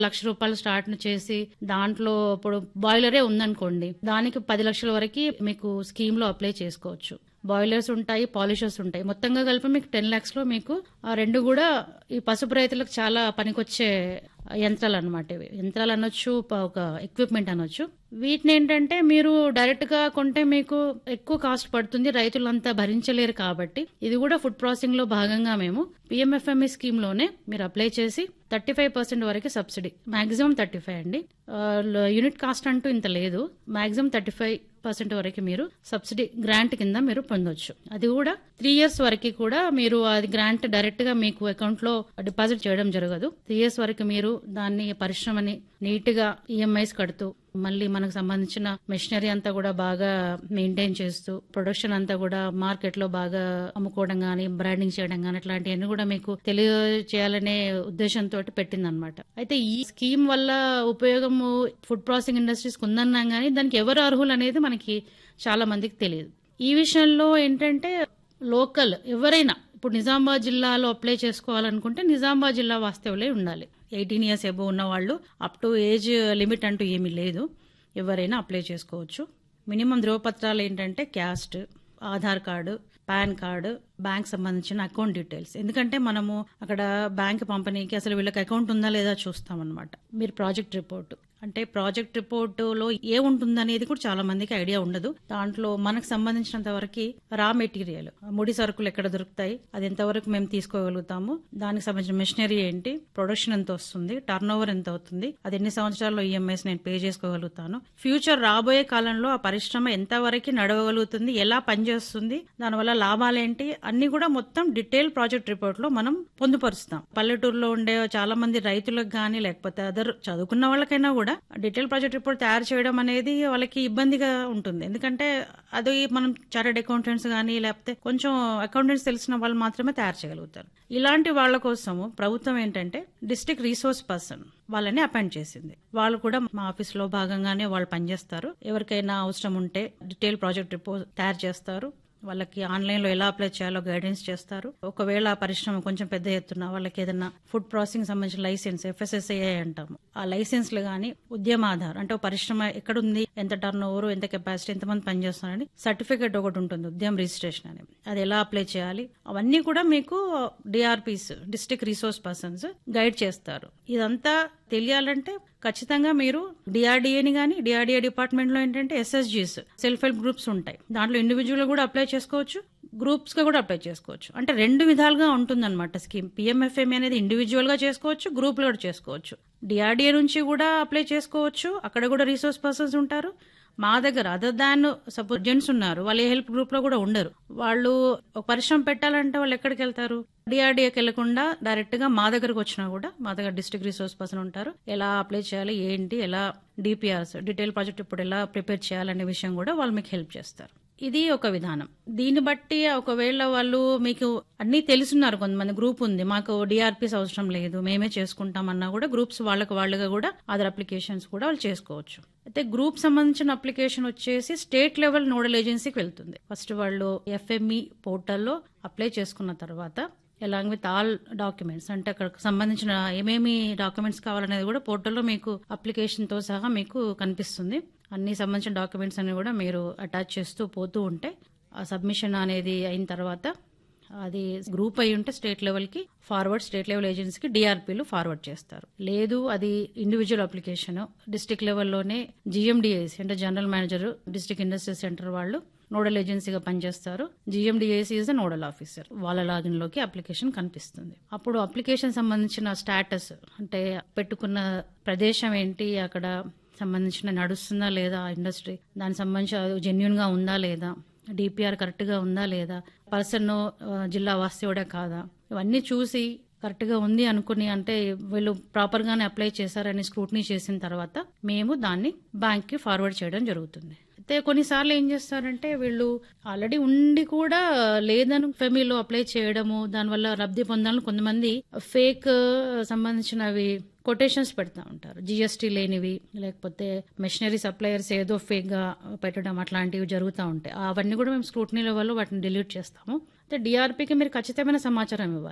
లక్ష రూపాయలు స్టార్ట్ చేసి దాంట్లో ఇప్పుడు బాయిలరే ఉందనుకోండి దానికి పది లక్షల వరకు మీకు స్కీమ్ లో అప్లై చేసుకోవచ్చు బాయిలర్స్ ఉంటాయి పాలిషర్స్ ఉంటాయి మొత్తంగా కలిపి మీకు టెన్ లాక్స్ లో మీకు ఆ రెండు కూడా ఈ పసుపు రైతులకు చాలా పనికొచ్చే యంత్రాలు అనమాట ఇవి యంత్రాలు అనొచ్చు ప- ఒక ఎక్విప్మెంట్ అనొచ్చు వీటిని ఏంటంటే మీరు డైరెక్ట్ గా కొంటే మీకు ఎక్కువ కాస్ట్ పడుతుంది రైతులంతా భరించలేరు కాబట్టి ఇది కూడా ఫుడ్ ప్రాసెసింగ్ లో భాగంగా మేము పిఎంఎఫ్ఎంఈ స్కీమ్ లోనే మీరు అప్లై చేసి థర్టీ ఫైవ్ పర్సెంట్ వరకు సబ్సిడీ మాక్సిమం థర్టీ ఫైవ్ అండి ఆ, ల- యూనిట్ కాస్ట్ అంటూ ఇంత లేదు మాక్సిమం థర్టీ ఫైవ్ పర్సెంట్ వరకు మీరు సబ్సిడీ గ్రాంట్ కింద మీరు పొందొచ్చు అది కూడా త్రీ ఇయర్స్ వరకు కూడా మీరు అది గ్రాంట్ డైరెక్ట్ గా మీకు అకౌంట్ లో డిపాజిట్ చేయడం జరగదు త్రీ ఇయర్స్ వరకు మీరు దాన్ని పరిశ్రమని నీట్ గా ఈఎంఐస్ కడుతూ మళ్ళీ మనకు సంబంధించిన మెషినరీ అంతా కూడా బాగా మెయింటైన్ చేస్తూ ప్రొడక్షన్ అంతా కూడా మార్కెట్ లో బాగా అమ్ముకోవడం గానీ బ్రాండింగ్ చేయడం గానీ ఇట్లాంటివన్నీ కూడా మీకు తెలియజేయాలనే ఉద్దేశంతో పెట్టిందనమాట అయితే ఈ స్కీమ్ వల్ల ఉపయోగము ఫుడ్ ప్రాసెసింగ్ ఇండస్ట్రీస్ ఉందన్నాం గానీ దానికి ఎవరు అర్హులు అనేది మనకి చాలా మందికి తెలియదు ఈ విషయంలో ఏంటంటే లోకల్ ఎవరైనా ఇప్పుడు నిజామాబాద్ జిల్లాలో అప్లై చేసుకోవాలనుకుంటే నిజామాబాద్ జిల్లా వాస్తవులే ఉండాలి ఎయిటీన్ ఇయర్స్ ఎబో ఉన్న వాళ్ళు అప్ టు ఏజ్ లిమిట్ అంటూ ఏమీ లేదు ఎవరైనా అప్లై చేసుకోవచ్చు మినిమం ధ్రువపత్రాలు ఏంటంటే caste Aadhaar card PAN card bank సంబంధించిన అకౌంట్ డీటెయిల్స్ ఎందుకంటే మనము అక్కడ బ్యాంక్ పంపనీకి అసలు వీళ్ళకి అకౌంట్ ఉందా లేదా చూస్తాం అనమాట మీరు ప్రాజెక్ట్ రిపోర్ట్ అంటే ప్రాజెక్ట్ రిపోర్టులో ఏ ఉంటుందనేది కూడా చాలా మందికి ఐడియా ఉండదు దాంట్లో మనకు సంబంధించినంత వరకు రా మెటీరియల్ ముడి సరుకులు ఎక్కడ దొరుకుతాయి అది ఎంతవరకు మేము తీసుకోగలుగుతాము దానికి సంబంధించిన మెషినరీ ఏంటి ప్రొడక్షన్ ఎంత వస్తుంది టర్న్ ఓవర్ ఎంత అవుతుంది అది ఎన్ని సంవత్సరాల్లో ఈఎంఐస్ నేను పే చేసుకోగలుగుతాను ఫ్యూచర్ రాబోయే కాలంలో ఆ పరిశ్రమ ఎంతవరకు నడవగలుగుతుంది ఎలా పనిచేస్తుంది దానివల్ల లాభాలేంటి అన్ని కూడా మొత్తం డీటెయిల్ ప్రాజెక్ట్ రిపోర్ట్ లో మనం పొందుపరుస్తాం పల్లెటూరులో ఉండే చాలా మంది రైతులకు కానీ లేకపోతే అదర్ చదువుకున్న వాళ్ళకైనా కూడా డీటెయిల్ ప్రాజెక్ట్ రిపోర్ట్ తయారు చేయడం అనేది వాళ్ళకి ఇబ్బందిగా ఉంటుంది ఎందుకంటే అది మనం చార్టెడ్ అకౌంటెంట్స్ కానీ లేకపోతే కొంచెం అకౌంటెంట్స్ తెలిసిన వాళ్ళు మాత్రమే తయారు చేయగలుగుతారు ఇలాంటి వాళ్ళ కోసము ప్రభుత్వం ఏంటంటే డిస్ట్రిక్ట్ రీసోర్స్ పర్సన్ వాళ్ళని అపాయింట్ చేసింది వాళ్ళు కూడా మా ఆఫీస్ లో భాగంగానే వాళ్ళు పనిచేస్తారు ఎవరికైనా అవసరం ఉంటే డీటెయిల్ ప్రాజెక్ట్ రిపోర్ట్ తయారు చేస్తారు వాళ్ళకి ఆన్లైన్ లో ఎలా అప్లై చేయాలో గైడెన్స్ చేస్తారు ఒకవేళ ఆ పరిశ్రమ కొంచెం పెద్ద ఎత్తున వాళ్ళకి ఏదైనా ఫుడ్ ప్రాసెసింగ్ సంబంధించిన లైసెన్స్ ఎఫ్ఎస్ఎస్ఐ అంటాము ఆ లైసెన్స్లు గానీ ఉద్యమ ఆధార్ అంటే ఒక పరిశ్రమ ఎక్కడుంది ఎంత టర్న్ ఓవర్ ఎంత కెపాసిటీ ఎంతమంది పనిచేస్తున్నారని సర్టిఫికేట్ ఒకటి ఉంటుంది ఉద్యమ రిజిస్ట్రేషన్ అని అది ఎలా అప్లై చేయాలి అవన్నీ కూడా మీకు DRPs district resource persons guide చేస్తారు ఇదంతా తెలియాలంటే ఖచ్చితంగా మీరు డిఆర్డిఏని కానీ డిఆర్డిఏ డిపార్ట్మెంట్ లో ఏంటంటే ఎస్ఎస్జీస్ సెల్ఫ్ హెల్ప్ గ్రూప్స్ ఉంటాయి దాంట్లో ఇండివిజువల్ కూడా అప్లై చేసుకోవచ్చు గ్రూప్స్ గా కూడా అప్లై చేసుకోవచ్చు అంటే రెండు విధాలుగా ఉంటుందన్నమాట స్కీమ్ పిఎంఎఫ్ఎంఏ అనేది ఇండివిజువల్ గా చేసుకోవచ్చు గ్రూప్ లో కూడా చేసుకోవచ్చు డిఆర్డిఏ నుంచి కూడా అప్లై చేసుకోవచ్చు అక్కడ కూడా రీసోర్స్ పర్సన్స్ ఉంటారు మా దగ్గర అదర్ దాన్ సపోజ్ జెంట్స్ ఉన్నారు వాళ్ళు ఏ హెల్ప్ గ్రూప్ లో కూడా ఉండరు వాళ్ళు ఒక పరిశ్రమ పెట్టాలంటే వాళ్ళు ఎక్కడికి వెళ్తారు డిఆర్డీఏకి వెళ్లకుండా డైరెక్ట్ గా మా దగ్గరకు వచ్చినా కూడా మా దగ్గర డిస్ట్రిక్ట్ రిసోర్స్ పర్సన్ ఉంటారు ఎలా అప్లై చేయాలి ఏంటి ఎలా డిపిఆర్స్ డీటెయిల్ ప్రాజెక్ట్ ఇప్పుడు ఎలా ప్రిపేర్ చేయాలనే విషయం కూడా వాళ్ళు మీకు హెల్ప్ చేస్తారు ఇది ఒక విధానం దీన్ని బట్టి ఒకవేళ వాళ్ళు మీకు అన్ని తెలుసున్నారు కొంతమంది గ్రూప్ ఉంది మాకు డిఆర్పిస్ అవసరం లేదు మేమే చేసుకుంటామన్నా కూడా గ్రూప్స్ వాళ్ళకి వాళ్ళుగా కూడా అదర్ అప్లికేషన్స్ కూడా వాళ్ళు చేసుకోవచ్చు అయితే గ్రూప్ సంబంధించిన అప్లికేషన్ వచ్చేసి స్టేట్ లెవెల్ నోడల్ ఏజెన్సీకి వెళ్తుంది ఫస్ట్ వాళ్ళు ఎఫ్ఎంఈ పోర్టల్లో అప్లై చేసుకున్న తర్వాత ఎలాంగ్ విత్ ఆల్ డాక్యుమెంట్స్ అంటే అక్కడ సంబంధించిన ఏమేమి డాక్యుమెంట్స్ కావాలనేది కూడా పోర్టల్లో మీకు అప్లికేషన్ తో సహా మీకు కనిపిస్తుంది అన్ని సంబంధించిన డాక్యుమెంట్స్ అన్ని కూడా మీరు అటాచ్ చేస్తూ పోతూ ఉంటే ఆ సబ్మిషన్ అనేది అయిన తర్వాత అది గ్రూప్ అయి ఉంటే స్టేట్ లెవెల్ కి ఫార్వర్డ్ స్టేట్ లెవెల్ ఏజెన్సీకి డిఆర్పీలు ఫార్వర్డ్ చేస్తారు లేదు అది ఇండివిజువల్ అప్లికేషన్ డిస్టిక్ లెవెల్లోనే జిఎండిఏసి అంటే general manager district industry centre వాళ్ళు నోడల్ ఏజెన్సీగా పనిచేస్తారు GMDIC is the nodal officer వాళ్ళ లాగిన్ లోకి అప్లికేషన్ కనిపిస్తుంది అప్పుడు అప్లికేషన్ సంబంధించిన స్టాటస్ అంటే పెట్టుకున్న ప్రదేశం ఏంటి అక్కడ సంబంధించిన నడుస్తుందా లేదా ఇండస్ట్రీ దానికి సంబంధించి జెన్యున్ గా ఉందా లేదా డిపిఆర్ కరెక్ట్ గా ఉందా లేదా పర్సన్ జిల్లా వాస్తవుడే కాదా ఇవన్నీ చూసి కరెక్ట్ గా ఉంది అనుకుని అంటే వీళ్ళు ప్రాపర్ గానే అప్లై చేశారని స్క్రూటనీ చేసిన తర్వాత మేము దాన్ని బ్యాంక్ కి ఫార్వర్డ్ చేయడం జరుగుతుంది అయితే కొన్నిసార్లు ఏం చేస్తారంటే వీళ్ళు ఆల్రెడీ ఉండి కూడా లేదని ఫెమీలో అప్లై చేయడము దానివల్ల లబ్ధి పొందాలని కొంతమంది ఫేక్ సంబంధించినవి కొటేషన్స్ పెడతా ఉంటారు జిఎస్టీ లేనివి లేకపోతే మెషినరీ సప్లయర్స్ ఏదో ఫేక్ గా పెట్టడం అట్లాంటివి జరుగుతూ ఉంటాయి అవన్నీ కూడా మేము స్క్రూటనీ లెవెల్లో వాటిని డిలీట్ చేస్తాము అయితే డిఆర్పీకి మీరు ఖచ్చితమైన సమాచారం ఇవ్వాలి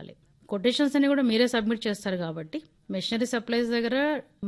కొటేషన్స్ అన్ని కూడా మీరే సబ్మిట్ చేస్తారు కాబట్టి మెషినరీ సప్లైస్ దగ్గర